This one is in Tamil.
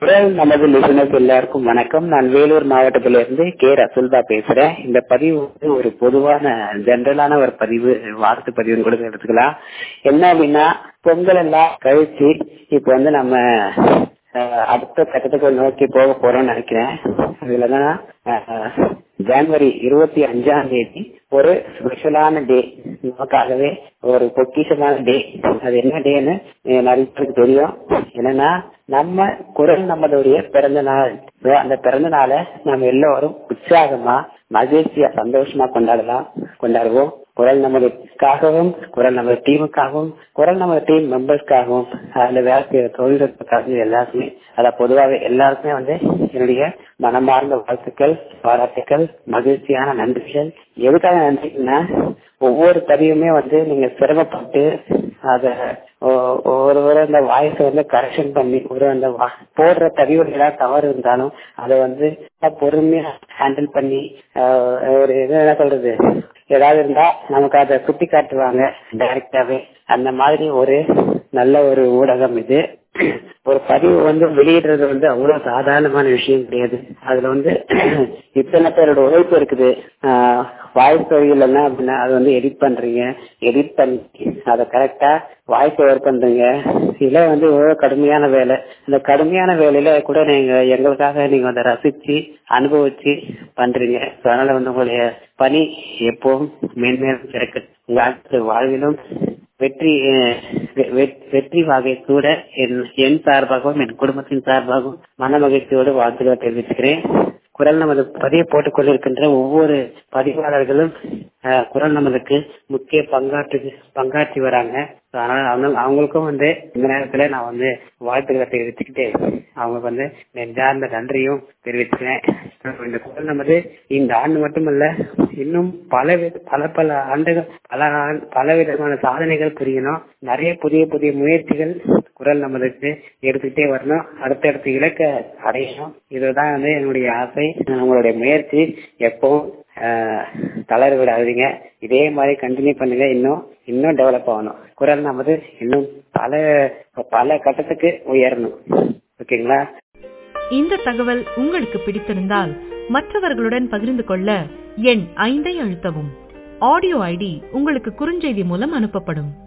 குரல் நமது லிசனர்ஸ் எல்லாருக்கும் வணக்கம் நான் வேலூர் மாவட்டத்திலிருந்து கே ரசுல்பா பேசுறேன் இந்த பதிவு வந்து ஒரு பொதுவான ஜென்ரலான ஒரு பதிவு வாழ்த்து பதிவுன்னு கூட எடுத்துக்கலாம் என்ன அப்படின்னா பொங்கல் எல்லாம் கழிச்சு இப்ப வந்து நம்ம அஹ், அடுத்த கட்டத்துக்கு நோக்கி போக போறோம்னு நினைக்கிறேன் அதுலதான் அஹ், ஜனவரி இருபத்தி அஞ்சாம் தேதி ஒரு ஸ்பெஷலான டே நமக்காகவே ஒரு பொக்கிஷமான டே அது என்ன டேன்னு நிறைய பேருக்கு தெரியும் என்னன்னா நம்ம குரல் நம்மளுடைய பிறந்த நாள் அந்த பிறந்த நாளை நம்ம எல்லோரும் உற்சாகமா மகிழ்ச்சியா சந்தோஷமா கொண்டாடலாம் கொண்டாடுவோம் குரல் நம்மளுக்காகவும் குரல் நம்ம டீமுக்காகவும் குரல் நம்ம டீம் மெம்பர்ஸ்க்காகவும் அதுல வேலை செய்யற தொழில்நுட்பக்காகவும் எல்லாருக்குமே அத பொதுவாகவே எல்லாருக்குமே வந்து என்னுடைய மனமார்ந்த வாழ்த்துக்கள் பாராட்டுக்கள் மகிழ்ச்சியான நன்றிகள் எதுக்காக நன்றின்னா ஒவ்வொரு பதிவுமே வந்து நீங்க சிரமப்பட்டு அத ஒ- ஒரு ஒரு அந்த வாய்ஸ் வந்து கரெக்ஷன் பண்ணி ஒரு அந்த வா- போடுற பதிவு ஏதாவது தவறு இருந்தாலும் அதை வந்து பொறுமையா ஹேண்டில் பண்ணி ஆஹ், ஒரு இது என்ன சொல்றது ஏதாவது இருந்தா நமக்கு அதை சுட்டி காட்டுவாங்க டைரக்டாவே அந்த மாதிரி ஒரு நல்ல ஒரு ஊடகம் இது ஒரு பதிவு வந்து வெளியிடுறது வந்து அவ்வளவு சாதாரணமான விஷயம் கிடையாது அதுல வந்து இத்தனை பேரோட உழைப்பு இருக்குது வாய்ஸ் வழிகள் என்ன அப்படின்னா அது வந்து எடிட் பண்றீங்க எடிட் பண்ணி அதை கரெக்டா வாய்ஸ் ஓவர் பண்றீங்க இதெல்லாம் வந்து எவ்வளவு கடுமையான வேலை இந்த கடுமையான வேலையில கூட நீங்க எங்களுக்காக நீங்க அதை ரசிச்சு அனுபவிச்சு பண்றீங்க So, அதனால வந்து உங்களுடைய பணி எப்பவும் மேன்மேலும் சிறக்க உங்க அடுத்த வாழ்விலும் வெற்றி அஹ், வெ- வெ- வெற்றி வகை கூட என் என் சார்பாகவும் என் குடும்பத்தின் சார்பாகவும் மன மகிழ்ச்சியோடு வாழ்த்துக்களை தெரிவிச்சுக்கிறேன் குரல் நமது பதிவு போட்டுக் கொண்டிருக்கின்ற ஒவ்வொரு பதிவாளர்களும் அஹ், குரல் நமதுக்கு முக்கிய பங்காற்று பங்காற்றி வராங்க So, அதனால அவங்க- அவங்களுக்கும் வந்து இந்த நேரத்துல நான் வந்து வாழ்த்துக்களை தெரிவிச்சுக்கிட்டு அவங்களுக்கு வந்து நெஞ்சார்ந்த நன்றியும் தெரிவிச்சுக்கிறேன் So, இந்த குரல் நமது இந்த ஆண்டு மட்டுமல்ல இன்னும் பல வி- பல பல ஆண்டுகள் பல ஆண்- பல விதமான சாதனைகள் புரியணும் நிறைய புதிய புதிய முயற்சிகள் குரல் நம்மளுக்கு எடுத்துக்கிட்டே வரணும் அடுத்தடுத்த இலக்க அடையணும் இதுதான் வந்து என்னுடைய ஆசை உங்களுடைய முயற்சி எப்பவும் ஆஹ், தளர விடாதீங்க இதே மாதிரி கண்டினியூ பண்ணுங்க இன்னும் இன்னும் டெவலப் ஆகணும் குரல் நமது இன்னும் பல பல கட்டத்துக்கு உயரணும் ஓகேங்களா இந்த தகவல் உங்களுக்கு பிடித்திருந்தால் மற்றவர்களுடன் பகிர்ந்து கொள்ள எண் ஐந்தை அழுத்தவும் ஆடியோ ஐடி உங்களுக்கு குறுஞ்செய்தி மூலம் அனுப்பப்படும்